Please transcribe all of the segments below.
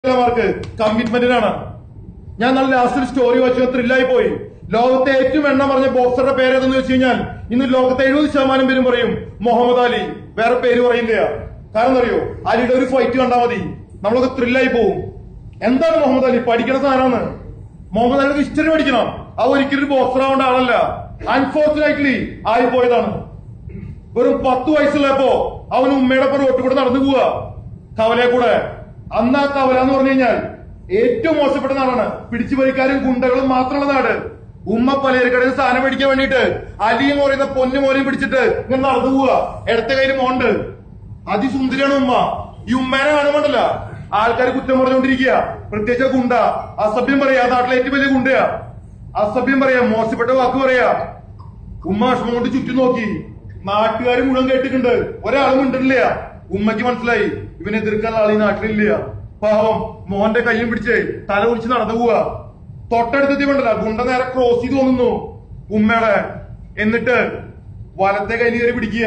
mark കമ്മിറ്റ്മെന്റിനാണ് ഞാൻ നല്ല last ഒരു സ്റ്റോറി വായിച്ചു ത്രില്ലായി പോയി ലോകത്തെ ഏറ്റവും എണ്ണം പറഞ്ഞ ബോക്സറുടെ പേര് ഏതെന്ന് വെച്ച് കഴിഞ്ഞാൽ ഇന്ന് ലോകത്തെ എഴുപത് ശതമാനം പേരും പറയും മുഹമ്മദ് അലി വേറെ പേര് പറയില്ല കാരണം അറിയോ അലിയുടെ ഒരു ഫൈറ്റ് കണ്ടാൽ മതി നമ്മളൊക്കെ ത്രില്ലായി പോവും എന്താണ് മുഹമ്മദ് അലി പഠിക്കണ സാധനമാണ് മുഹമ്മദ് അലിക്ക് ഹിസ്റ്ററി പഠിക്കണം അത് ഒരിക്കലും ഒരു ബോക്സർ ആവേണ്ട ആളല്ല അൺഫോർച്ചുനേറ്റ്ലി ആയി പോയതാണ് വെറും പത്ത് വയസ്സുള്ളപ്പോ അവൻ ഉമ്മയുടെ ഒപ്പം റോട്ടിൽ കൂടെ നടന്നു പോവുക കവലയെ കൂടെ അന്ന് ആ കവല എന്ന് പറഞ്ഞു കഴിഞ്ഞാൽ ഏറ്റവും മോശപ്പെട്ട നാടാണ് പിടിച്ചു പറിക്കാരും ഗുണ്ടകളും മാത്രമുള്ള നാട് ഉമ്മ പലചരക്കടയിൽ സാധനം മേടിക്കാൻ വേണ്ടിയിട്ട് അലിയും പറയുന്ന പൊന്നു മോനെയും പിടിച്ചിട്ട് ഇങ്ങനെ നടന്നു പോവുക ഇടത്തെ കയ്യിൽ മോണ്ട് അതിസുന്ദരിയാണ് ഉമ്മ ഈ ഉമ്മേനെ കാണുമ്പോണ്ടല്ല ആൾക്കാർ കുറ്റം പറഞ്ഞുകൊണ്ടിരിക്കുക പ്രത്യേകിച്ച് ആ ഗുണ്ട അസഭ്യം പറയാ ആ നാട്ടിലെ ഏറ്റവും വലിയ ഗുണ്ടയാ അസഭ്യം പറയാ മോശപ്പെട്ട വാക്ക് പറയാ ഉമ്മ വിഷമം കൊണ്ട് ചുറ്റും നോക്കി നാട്ടുകാർ മുഴുവൻ കേട്ടിട്ടുണ്ട് ഒരാളും ഉണ്ടല്ല ഉമ്മക്ക് മനസ്സിലായി ഇവനെ എതിർക്കാൻ ആൾ ഈ നാട്ടിലില്ല പാവം മോന്റെ കയ്യും പിടിച്ച് തല കുറിച്ച് നടന്നു പോവാ തൊട്ടടുത്തെത്തി വേണ്ടല്ല ഗുണ്ട നേരെ ക്രോസ് ചെയ്ത് തോന്നുന്നു ഉമ്മയുടെ എന്നിട്ട് വലത്തെ കൈ കയറി പിടിക്കുക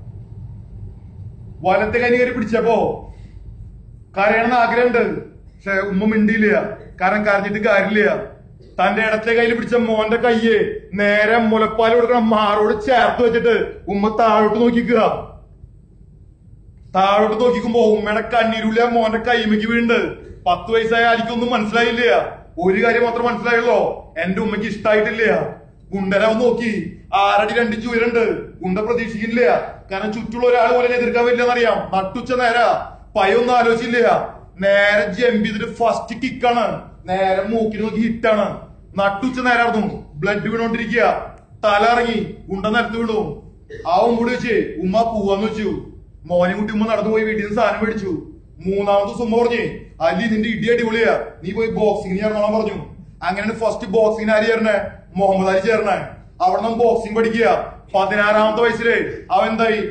വലത്തെ കൈ കയറി പിടിച്ചപ്പോ കരയണമെന്ന് ആഗ്രഹമുണ്ട് പക്ഷെ ഉമ്മ മിണ്ടിയില്ല കാരണം കരഞ്ഞിട്ട് കാര്യമില്ല തന്റെ ഇടത്തെ കയ്യിൽ പിടിച്ച മോന്റെ കയ്യ് നേരെ മുലപ്പാൽ കൊടുക്കണം മാറോട് ചേർത്ത് വെച്ചിട്ട് ഉമ്മ താഴോട്ട് നോക്കിക്കുക താഴോട്ട് നോക്കിക്കുമ്പോ ഉമ്മയുടെ കണ്ണീരുള്ള മോന്റെ കൈമയ്ക്ക് വീണ്ട് പത്ത് വയസ്സായ ആലിക്കൊന്നും മനസ്സിലായില്ല ഒരു കാര്യം മാത്രം മനസ്സിലായുള്ളൂ എന്റെ ഉമ്മയ്ക്ക് ഇഷ്ടായിട്ടില്ല ഗുണ്ടരാവ് നോക്കി ആറടി രണ്ട് ചുവരുണ്ട് ഗുണ്ട പ്രതീക്ഷിക്കില്ല കാരണം ചുറ്റുള്ള ഒരാൾ പോലെ എതിർക്കാൻ പറ്റില്ലെന്നറിയാം നട്ടുച്ച നേര പയൊന്നും ആലോചിച്ചില്ല നേരെ ജമ്പ് ചെയ്തിട്ട് ഫസ്റ്റ് കിക്കാണ് നേരെ മൂക്കിൽ നോക്കി ഹിറ്റാണ് നട്ടുച്ച നേരായിരുന്നു ബ്ലഡ് വീണോണ്ടിരിക്കുക തല ഇറങ്ങി ഗുണ്ട നിലത്ത് വീണു ആവും കൂടി വെച്ച് ഉമ്മ പോവാന്ന് വെച്ചു മോനെ കുട്ടി ഉമ്മ നടന്നു പോയി വീട്ടിൽ നിന്ന് സാധനം മേടിച്ചു മൂന്നാമത്തെ ഉമ്മ പറഞ്ഞു അല്ലി നിന്റെ ഇടി അടിപൊളിയാ നീ പോയി ബോക്സിംഗ് ചേർന്നോളാൻ പറഞ്ഞു അങ്ങനെയാണ് ഫസ്റ്റ് ബോക്സിംഗ് ആര് ചേർന്നെ മുഹമ്മദ് അലി ചേർന്നെ അവിടെ നിന്ന് ബോക്സിംഗ് പഠിക്കുക പതിനാറാമത്തെ വയസ്സില് അവൻ എന്തായി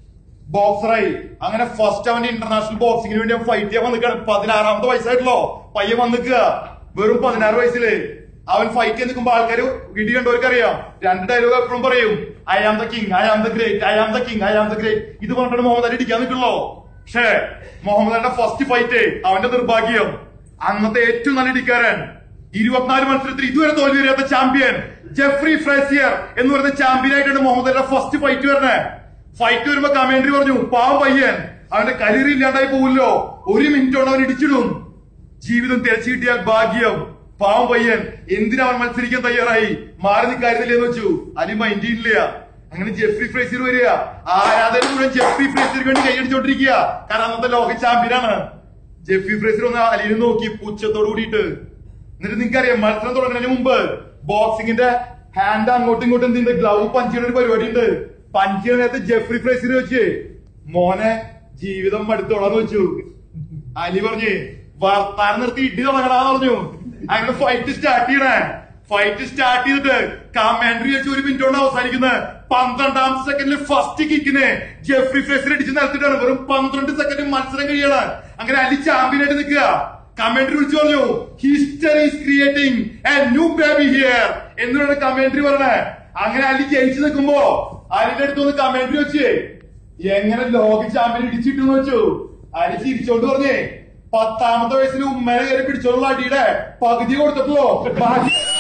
ബോക്സറായി അങ്ങനെ ഫസ്റ്റ് അവന്റെ ഇന്റർനാഷണൽ ബോക്സിംഗിന് വേണ്ടി ഫൈറ്റ് ചെയ്യാൻ വന്നിക്കാണ് പതിനാറാമത്തെ വയസ്സായിട്ടുള്ളോ പയ്യൻ വന്നിക്കുക വെറും പതിനാറ് വയസ്സില് അവൻ ഫൈറ്റ് ചെയ്ത് നിൽക്കുമ്പോ ആൾക്കാർ ഇടി കണ്ടവർക്ക് അറിയാം രണ്ട് ഡയലോഗ് എപ്പോഴും പറയും I am the king I am the great I am the king I am the great ഇത് പറഞ്ഞിട്ട് മുഹമ്മദ് അലി ഇടിക്കാൻ നിൽക്കുള്ളോ പക്ഷേ മുഹമ്മദ് അലിന്റെ ഫസ്റ്റ് ഫൈറ്റ് അവന്റെ നിർഭാഗ്യം അന്നത്തെ ഏറ്റവും നല്ല ഇടിക്കാരൻ ഇരുപത്തിനാല് മത്സരത്തിൽ ഇതുവരെ തോൽവി വരാത്ത ചാമ്പ്യൻ ജെഫ്രി ഫ്രേസിയർ എന്ന് പറയുന്ന ചാമ്പ്യൻ ആയിട്ടാണ് മുഹമ്മദ് അലിന്റെ ഫസ്റ്റ് ഫൈറ്റ് വരുന്നത് ഫൈറ്റ് വരുമ്പോ കമന്ററി പറഞ്ഞു പാവം പയ്യൻ അവന്റെ കരിയർ ഇല്ലാണ്ടായി പോവില്ലോ ഒരു മിനിറ്റ് കൊണ്ട് അവൻ ഇടിച്ചിടും ജീവിതം തിരച്ചു കിട്ടിയാൽ ഭാഗ്യം പാവം പയ്യൻ എന്തിനാ അവൻ മത്സരിക്കാൻ തയ്യാറായി മാറി നിൽക്കായിരുന്നില്ലെന്ന് വെച്ചു അലി മൈൻഡ് ഇല്ല അങ്ങനെ ജെഫ്രി ഫ്രേസിയർ വരിക ആരാധന മുഴുവൻ ജെഫ്രി ഫ്രേസിയർക്ക് വേണ്ടി കൈയടിച്ചോണ്ടിരിക്കുക കാരണം അന്നത്തെ ലോക ചാമ്പ്യനാണ് ജെഫ്രി ഫ്രേസിയർ ഒന്ന് അലിനെ നോക്കി പുച്ഛത്തോട് കൂടിയിട്ട് എന്നിട്ട് നിങ്ങൾക്കറിയാം മത്സരം തുടങ്ങുന്നതിന് മുമ്പ് ബോക്സിംഗിന്റെ ഹാൻഡ് അങ്ങോട്ടും ഇങ്ങോട്ടും എന്തിന്റെ ഗ്ലൗ പഞ്ച് ചെയ്യുന്ന ഒരു പരിപാടി ഉണ്ട് പഞ്ച് ചെയ്യുന്ന നേരത്ത് ജെഫ്രി ഫ്രേസിയർ വെച്ച് മോനെ ജീവിതം മടുത്തോളാന്ന് വെച്ചു അലി പറഞ്ഞ് വർത്താനം നിർത്തി ഇടി തുടങ്ങടാന്ന് പറഞ്ഞു അങ്ങനെ ഫൈറ്റ് സ്റ്റാർട്ട് ചെയ്യണേ ഫൈറ്റ് സ്റ്റാർട്ട് ചെയ്തിട്ട് കമാൻഡറി വെച്ച് ഒരു മിനിറ്റ് കൊണ്ട് അവസാനിക്കുന്നത് പന്ത്രണ്ടാം സെക്കൻഡിൽ ഫസ്റ്റ് കിക്കിന് ജെഫ്രി ഫ്രേസിൽ ഇടിച്ച് നിലത്തിട്ടാണ് വെറും പന്ത്രണ്ട് സെക്കൻഡ് മത്സരം കഴിയാണ് അങ്ങനെ അലി ചാമ്പ്യൻ ആയിട്ട് നിൽക്കുക കമന്ററി വിളിച്ചു പറഞ്ഞു history is creating a new baby here എന്നുള്ള കമന്ററി പറഞ്ഞേ അങ്ങനെ അലി ജയിച്ചു നിൽക്കുമ്പോ അലിന്റെ അടുത്ത് ഒന്ന് കമന്ററി വെച്ച് എങ്ങനെ ലോക ചാമ്പ്യൻ ഇടിച്ചിട്ടെന്ന് വെച്ചു അലി ചിരിച്ചോണ്ട് പറഞ്ഞേ പത്താമത്തെ വയസ്സിൽ ഉമ്മനെ കയറി പിടിച്ചോളുള്ള അടിയുടെ പകുതി കൊടുത്തപ്പോ ബാക്കി